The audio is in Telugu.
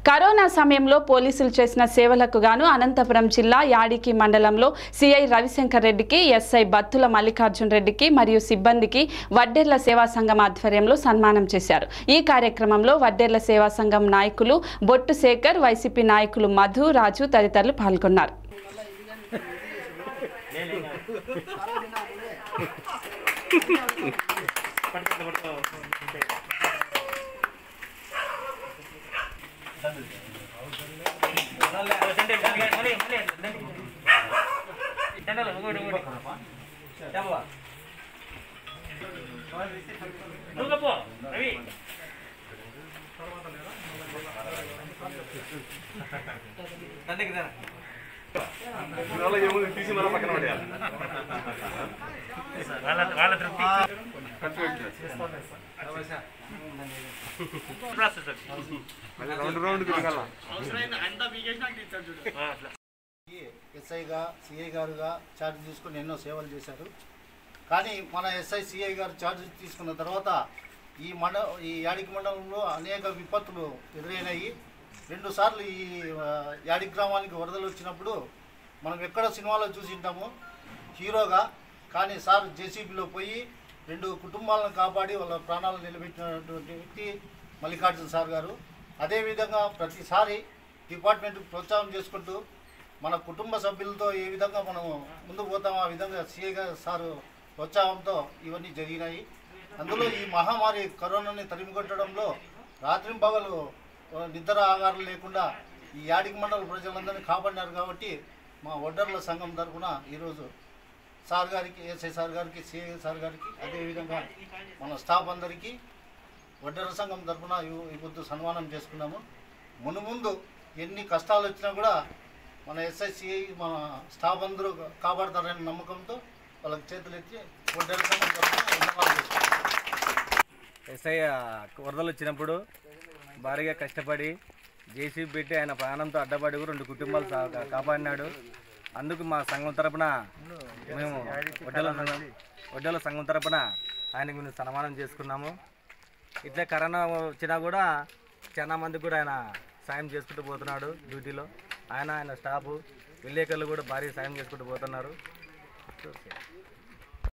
కరోనా సమయంలో పోలీసులు చేసిన సేవలకు గాను అనంతపురం జిల్లా యాడికి మండలంలో సిఐ రవిశంకర్ రెడ్డికి ఎస్ఐ బత్తుల మల్లికార్జున్ రెడ్డికి మరియు సిబ్బందికి వడ్డెర్ల సేవా సంఘం ఆధ్వర్యంలో సన్మానం చేశారు ఈ కార్యక్రమంలో వడ్డెర్ల సేవా సంఘం నాయకులు బొట్టు శేఖర్ వైసీపీ నాయకులు మధు రాజు తదితరులు పాల్గొన్నారు తీసి మరో పక్కన పడేయాలి వాళ్ళ వాళ్ళ తృప్తి ప్రాసెస్ అది. మళ్ళీ రౌండ్ రౌండ్ తిరగాల ఆ, అట్లా ఎస్ఐగా సిఐ గారుగా ఛార్జ్ తీసుకుని ఎన్నో సేవలు చేశారు కానీ మన ఎస్ఐ సిఐ గారు ఛార్జ్ తీసుకున్న తర్వాత ఈ మండ ఈ యాడికి మండలంలో అనేక విపత్తులు ఎదురైనాయి రెండు సార్లు ఈ ఆ, యాడికి గ్రామానికి వరదలు వచ్చినప్పుడు మనం ఎక్కడ సినిమాలో చూసింటాము హీరోగా కానీ సార్ జేసీబీలో పోయి రెండు కుటుంబాలను కాపాడి వాళ్ళ ప్రాణాలు నిలబెట్టినటువంటి వ్యక్తి మల్లికార్జున సార్ గారు అదేవిధంగా ప్రతిసారి డిపార్ట్మెంట్ ప్రోత్సాహం చేసుకుంటూ మన కుటుంబ సభ్యులతో ఏ విధంగా మనం ముందుకు పోతామో ఆ విధంగా సీఏ గారు సారు ప్రోత్సాహంతో ఇవన్నీ జరిగినాయి అందులో ఈ మహమ్మారి కరోనాని తరిమికొట్టడంలో రాత్రింపగలు ఆ, నిద్ర ఆగారం లేకుండా ఈ యాడికి మండల ప్రజలందరినీ కాపాడినారు కాబట్టి మా ఒడ్డర్ల సంఘం తరఫున ఈరోజు సార్ గారికి ఎస్ఐ సార్ గారికి సిఐ సార్ గారికి అదేవిధంగా మన స్టాఫ్ అందరికీ వడ్డెర సంఘం తరఫున ఈ పొద్దు సన్మానం చేసుకున్నాము మును ముందు ఎన్ని కష్టాలు వచ్చినా కూడా మన ఎస్ఐసిఐ మన స్టాఫ్ అందరూ కాపాడతారనే నమ్మకంతో వాళ్ళకి చేతులు ఎత్తి వడ్డెర సంఘం తరఫున ధన్యవాదాలు చేసుకున్నాం ఎస్ఐ వరదలు వచ్చినప్పుడు భారీగా కష్టపడి జేసీబీ పెట్టి ఆయన ప్రాణంతో అడ్డపడి కూడా రెండు కుటుంబాలు సా- కాపాడినాడు అందుకు మా సంఘం తరపున మేము వడ్డల సంఘం వడ్డల సంఘం తరపున ఆయనకు మేము సన్మానం చేసుకున్నాము ఇట్లా కరోనా వచ్చినా కూడా చాలా మందికి కూడా ఆయన సాయం చేసుకుంటూ పోతున్నాడు డ్యూటీలో ఆయన ఆయన స్టాఫ్ విలేకరులు కూడా భారీ సాయం చేసుకుంటూ పోతున్నారు